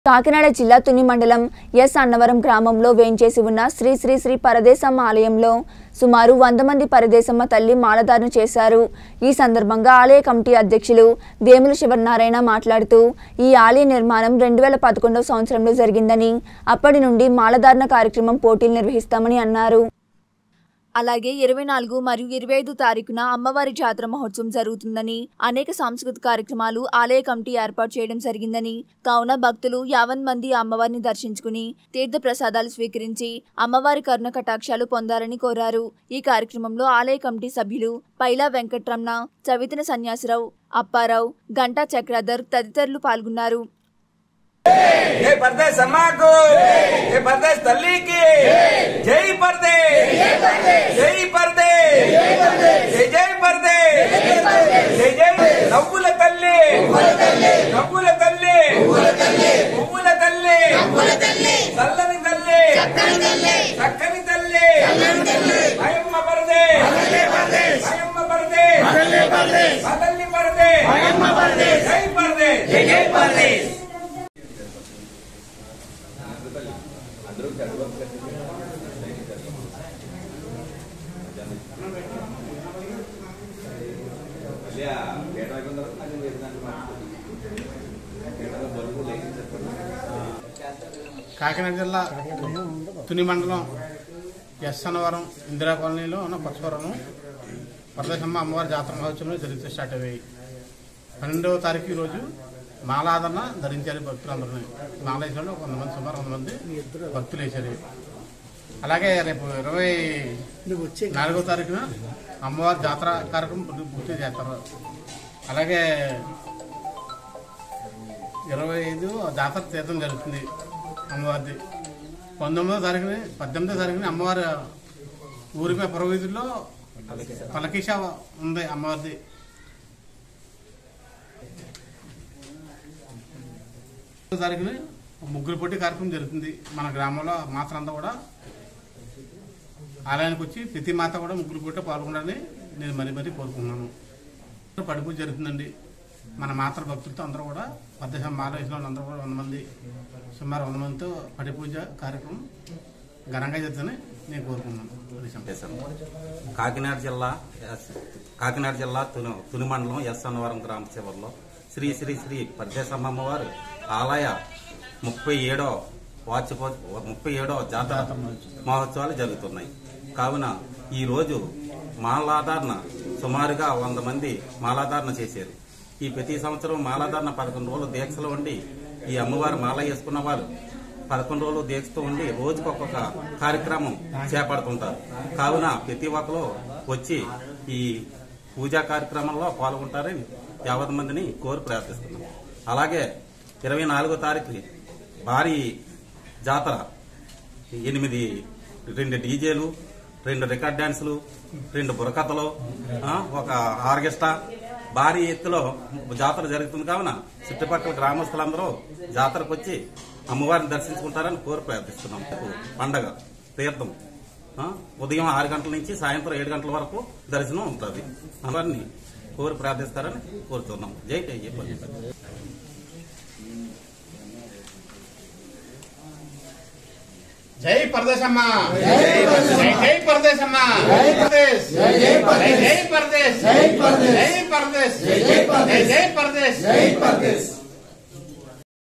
కాకినాడ జిల్లా తుని మండలం ఎస్ అన్నవరం గ్రామంలో వేంచేసి ఉన్న శ్రీ శ్రీ శ్రీ పరదేశమ్మ ఆలయంలో సుమారు వంద మంది పరదేశమ్మ తల్లి మాలధారణ చేశారు ఈ సందర్భంగా ఆలయ కమిటీ అధ్యక్షులు వేముల శివనారాయణ మాట్లాడుతూ ఈ ఆలయ నిర్మాణం రెండు వేల పదకొండవ సంవత్సరంలో జరిగిందని అప్పటి నుండి మాలధారణ కార్యక్రమం పోటీలు నిర్వహిస్తామని అన్నారు అలాగే ఇరవై నాలుగు మరియు ఇరవై ఐదు తారీఖున అమ్మవారి జాతర మహోత్సవం జరుగుతుందని అనేక సాంస్కృతిక కార్యక్రమాలు ఆలయ కమిటీ ఏర్పాటు చేయడం జరిగిందని కావున భక్తులు యావన్ మంది అమ్మవారిని దర్శించుకుని తీర్థ ప్రసాదాలు స్వీకరించి అమ్మవారి కరుణ కటాక్షాలు పొందాలని కోరారు ఈ కార్యక్రమంలో ఆలయ కమిటీ సభ్యులు పైలా వెంకట్రమణ చవితిన సన్యాసరావు అప్పారావు గంటా చక్రధర్ తదితరులు పాల్గొన్నారు జై పరదేశ్ అమ్మకు జై పరదేశ్ తల్లికి జై పరదేశ్ జై పరదేశ్ జై జై పరదేశ్ జై జై నవ్వుల తల్లి నవ్వుల తల్లి పువ్వుల తల్లి చల్లని తల్లి చక్కని తల్లి అయమ్మ పరదేశ్ అయమ్మ పరదేశ్ తల్లి పరదేశ్ జై పరదేశ్ జై జై పరదేశ్ కాకినాడ జిల్లా తుని మండలం ఎస్ అన్నవరం ఇందిరా కాలనీలో ఉన్న పచ్చవరం పరదేశమ్మ అమ్మవారి జాతర మహోత్సవం జరిగితే స్టార్ట్ అయ్యాయి పన్నెండవ తారీఖు ఈ రోజు మాలాదరణ ధరించారు భక్తులందరూ మాల వేసిన వంద మంది సుమారు వంద మంది భక్తులు వేశారు అలాగే రేపు ఇరవై నాలుగో తారీఖున అమ్మవారి జాతర కార్యక్రమం పూర్తి- పూర్తి చేస్తారు అలాగే ఇరవై ఐదు జాతర తీర్థం జరుగుతుంది అమ్మవారిది పంతొమ్మిదో తారీఖుని పద్దెనిమిదో తారీఖుని అమ్మవారి ఊరిపై పురవీధుల్లో పలకీష ఉంది అమ్మవారిది పదో తారీఖుని ముగ్గురు పొట్టి కార్యక్రమం జరుగుతుంది మన గ్రామంలో మాత్రంతా కూడా ఆలయానికి వచ్చి ప్రతి మాత కూడా ముగ్గురు పొట్టి పాల్గొనాలని నేను మరీ మరీ కోరుకున్నాను పడిపూజ జరుగుతుందండి మన మాతృ భక్తులతో అందరూ కూడా పద్దెసం మాల వేసిన వాళ్ళందరూ కూడా వంద మంది సుమారు వంద మందితో పడి పూజ కార్యక్రమం ఘనంగా జరుగుతుందని నేను కోరుకున్నాను అది సంపద. చేశాను కాకినాడ జిల్లా ఎస్- కాకినాడ జిల్లా తుని తుని మండలం ఎస్ అన్నవరం గ్రామ చివరిలో శ్రీ శ్రీ శ్రీ పరదేశమ్మ వారు ఆలయ ముప్పై ఏడో వార్షికో ముప్పై ఏడో జాతర మహోత్సవాలు జరుగుతున్నాయి కావున ఈ రోజు మాలాధారణ సుమారుగా వంద మంది మాలాధారణ చేశారు ఈ ప్రతి సంవత్సరం మాలాధారణ పదకొండు రోజులు దీక్షలో ఉండి ఈ అమ్మవారు మాల వేసుకున్న వారు పదకొండు రోజులు దీక్షతో ఉండి రోజుకు ఒక్కొక్క కార్యక్రమం చేపడుతుంటారు కావున ప్రతి ఒక్కరు వచ్చి ఈ పూజా కార్యక్రమంలో పాల్గొంటారని యావత్ మందిని కోరి ప్రార్థిస్తున్నాం అలాగే ఇరవై నాలుగో తారీఖు భారీ జాతర ఎనిమిది రెండు డీజేలు రెండు రికార్డ్ డాన్సులు రెండు బుర్రకథలు ఆ, ఒక ఆర్కెస్ట్రా భారీ ఎత్తులో జాతర జరుగుతుంది కావున చుట్టుపక్కల గ్రామస్తులందరూ జాతరకు వచ్చి అమ్మవారిని దర్శించుకుంటారని కోరి ప్రార్థిస్తున్నాం పండగ తీర్థం ఆ, ఉదయం ఆరు గంటల నుంచి సాయంత్రం ఏడు గంటల వరకు దర్శనం ఉంటుంది అవన్నీ కోరి ప్రార్థిస్తారని కోరుతున్నాం జై జై జై పల్లి. జై పరదేశమ్మ జై జై పరదేశమ్మ జై పరదేశ్ జై జై పరదేశ్ జై పరదేశ్ జై పరదేశ్ జై పరదేశ్ జై జై పరదేశ్ జై పరదేశ్